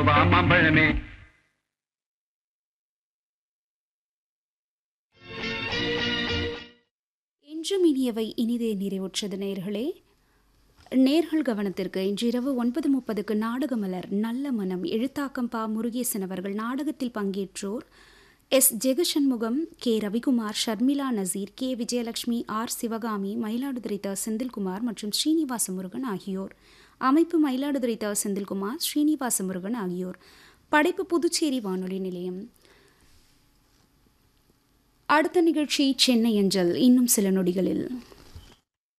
மாம்பழமே இன்றும் இனியவை இனிதே நிறைவுற்றது நேர்களே நேர்கள் கவனத்திற்கு இன்று இரவு ஒன்பது முப்பதுக்கு நாடகமலர் நல்ல மனம் எழுத்தாக்கம் பா முருகேசன் அவர்கள் நாடகத்தில் பங்கேற்றோர் S Jegashanmugam K Ravikumar Sharmila Nazeer K Vijayalakshmi R Sivakami Mayiladuthurai த செந்தில்குமார் மற்றும் ஸ்ரீனிவாச முருகன் ஆகியோர் அமைப்பு மயிலாடுதுறை த செந்தில்குமார் ஸ்ரீனிவாச முருகன் ஆகியோர் படைப்பு புதுச்சேரி வானொலி நிலையம் அடுத்த நிகழ்ச்சி சென்னை அஞ்சல் இன்னும் சில நொடிகளில்